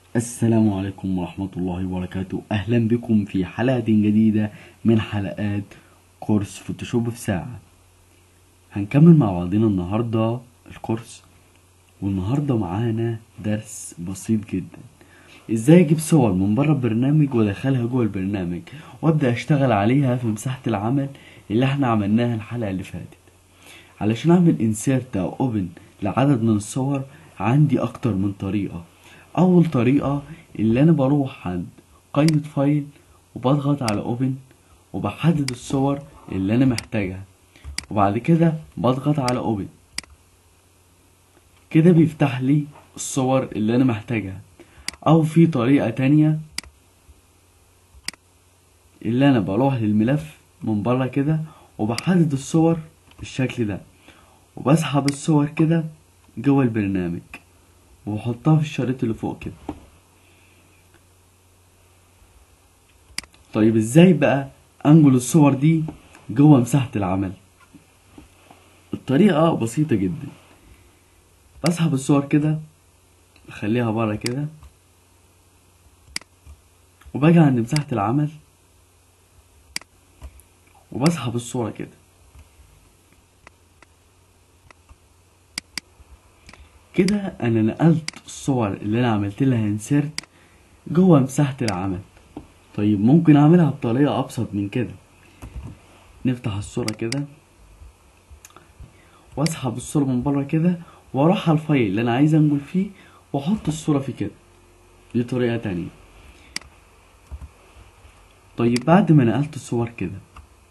السلام عليكم ورحمة الله وبركاته أهلا بكم في حلقة جديدة من حلقات كورس فوتوشوب في ساعة هنكمل مع بعضنا النهاردة الكورس والنهاردة معانا درس بسيط جدا ازاي اجيب صور من بره البرنامج وادخلها جوه البرنامج وابدا اشتغل عليها في مساحة العمل اللي احنا عملناها الحلقة اللي فاتت علشان اعمل انسيرت او اوبن لعدد من الصور عندي اكتر من طريقة اول طريقة اللي انا بروح عند قائمة فايل وبضغط على اوبن وبحدد الصور اللي انا محتاجها وبعد كده بضغط على اوبن كده بيفتح لي الصور اللي انا محتاجها او في طريقة تانية اللي انا بروح للملف من بره كده وبحدد الصور بالشكل ده وبسحب الصور كده جوه البرنامج وبحطها في الشريط اللي فوق كده طيب ازاي بقى انقل الصور دي جوه مساحة العمل الطريقة بسيطة جدا بسحب الصور كده بخليها بره كده وباجي عند مساحة العمل وبسحب الصورة كده كده انا نقلت الصور اللي انا عملت لها انسيرت جوه مساحة العمل طيب ممكن اعملها بطريقة ابسط من كده نفتح الصورة كده واسحب الصورة من بره كده واروح على الفايل اللي انا عايز انقل فيه واحط الصورة فيه كده دي طريقة تانية طيب بعد ما نقلت الصور كده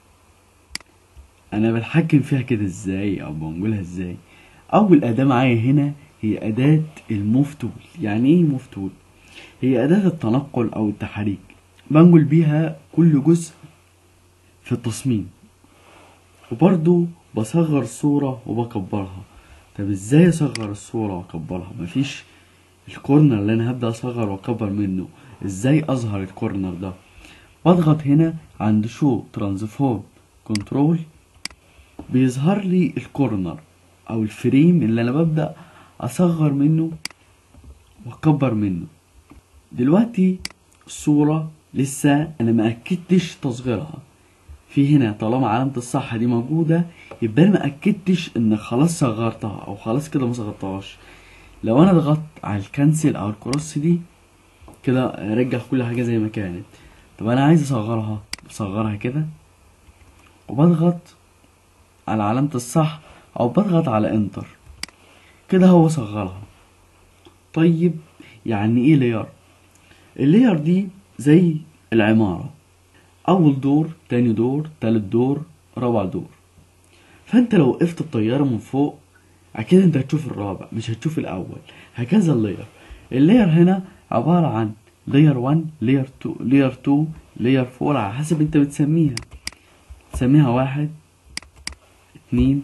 انا بتحكم فيها كده ازاي او بنقولها ازاي اول اداة معايا هنا هي اداة الموف تول يعني ايه موف تول هي اداة التنقل او التحريك بنقل بيها كل جزء في التصميم وبرضو بصغر الصورة وبكبرها طب ازاي اصغر الصورة واكبرها مفيش الكورنر اللي انا هبدأ اصغر واكبر منه ازاي اظهر الكورنر ده بضغط هنا عند شو ترانسفورم كنترول بيظهر لي الكورنر او الفريم اللي انا ببدأ اصغر منه واكبر منه دلوقتي الصورة لسه انا ما اكدتش تصغيرها في هنا طالما علامة الصح دي موجودة يبقى انا ما اكدتش ان خلاص صغرتها او خلاص كده ما صغرتهاش لو انا ضغطت على الكنسل او الكروس دي كده رجع كل حاجة زي ما كانت طب انا عايز اصغرها بصغرها كده وبضغط على علامة الصح او بضغط على انتر كده هو صغرها طيب يعني ايه لير اللير دي زي العمارة اول دور تاني دور تالت دور رابع دور فانت لو وقفت الطيارة من فوق اكيد انت هتشوف الرابع مش هتشوف الاول هكذا اللير اللير هنا عبارة عن لير 1 لير 2 لير 2 لير 4 على حسب انت بتسميها تسميها واحد اتنين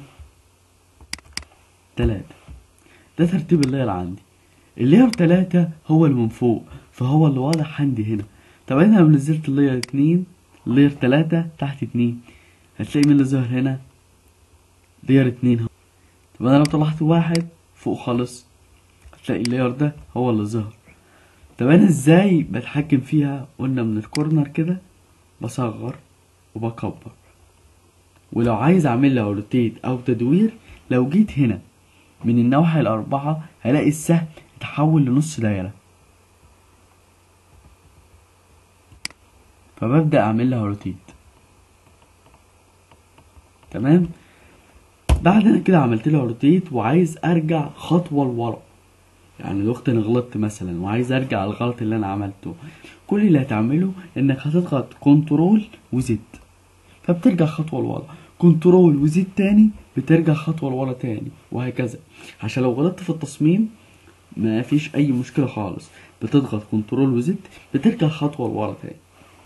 تلاتة ده ترتيب اللير عندي اللير تلاتة هو اللي من فوق فهو اللي واضح عندي هنا طب انا لو نزلت اللير اتنين لير تلاتة تحت اتنين هتلاقي مين اللي ظهر هنا لير اتنين هو. طب انا لو طلعت واحد فوق خالص هتلاقي اللير ده هو اللي ظهر طب انا ازاي بتحكم فيها قلنا من الكورنر كده بصغر وبكبر ولو عايز اعمل لها روتيت او تدوير لو جيت هنا من النواحي الاربعة هلاقي السهم اتحول لنص دايرة فببدأ اعمل لها روتيت تمام بعد انا كده عملت لها روتيت وعايز ارجع خطوة لورا يعني دلوقتي انا غلطت مثلا وعايز ارجع على الغلط اللي انا عملته كل اللي هتعمله انك هتضغط كنترول وزد فبترجع خطوه لورا كنترول وزد تاني بترجع خطوه لورا تاني وهكذا عشان لو غلطت في التصميم ما فيش اي مشكله خالص بتضغط كنترول وزد بترجع خطوه لورا تاني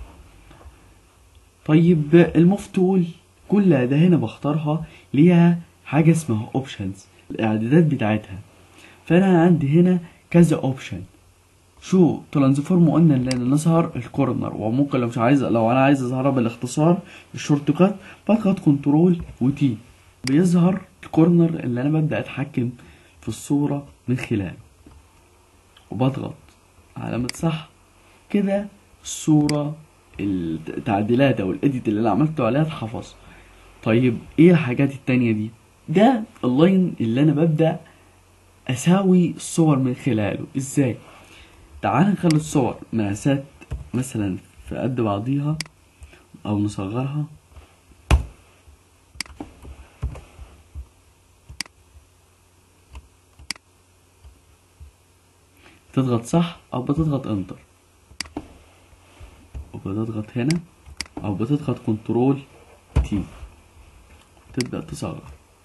طيب الموف تول كل اداه هنا بختارها ليها حاجه اسمها اوبشنز الاعدادات بتاعتها فانا عندي هنا كذا اوبشن شو ترانسفورم قلنا ان انا نظهر الكورنر وممكن لو مش عايز لو انا عايز اظهرها بالاختصار الشورت كات بضغط كنترول وتي بيظهر الكورنر اللي انا ببدا اتحكم في الصوره من خلاله وبضغط علامة صح كده الصورة التعديلات او الاديت اللي انا عملته عليها اتحفظ طيب ايه الحاجات التانية دي ده اللاين اللي انا ببدأ اساوي الصور من خلاله ازاي تعال نخلي الصور مقاسات مثلا في قد بعضيها او نصغرها تضغط صح او بتضغط انتر وبتضغط هنا او بتضغط كنترول تي تبدأ تصغر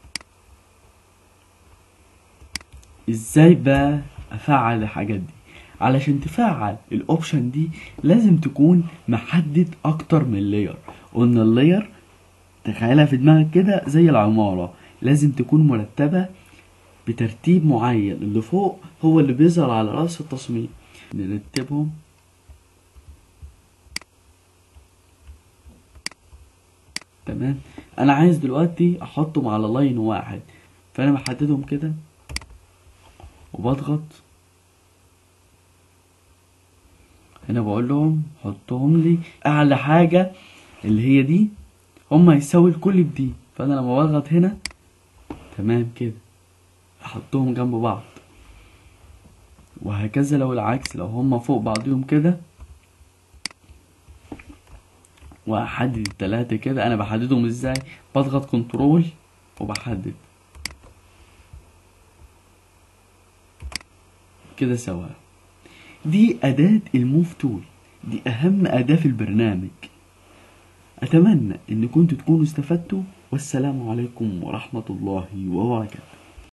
ازاي بقى افعل الحاجات دي علشان تفعل الاوبشن دي لازم تكون محدد اكتر من لاير قلنا اللاير تخيلها في دماغك كده زي العمارة لازم تكون مرتبة بترتيب معين اللي فوق هو اللي بيظهر على رأس التصميم نرتبهم تمام انا عايز دلوقتي احطهم على لاين واحد فانا بحددهم كده وبضغط هنا بقول لهم حطهم لي اعلى حاجة اللي هي دي هما يساوي الكل بدي فانا لما بضغط هنا تمام كده احطهم جنب بعض وهكذا لو العكس لو هما فوق بعضهم كده واحدد التلاتة كده انا بحددهم ازاي بضغط كنترول وبحدد كده سوا دي أداة الموف تول دي أهم أداة في البرنامج أتمنى إن كنتوا تكونوا استفدتوا والسلام عليكم ورحمة الله وبركاته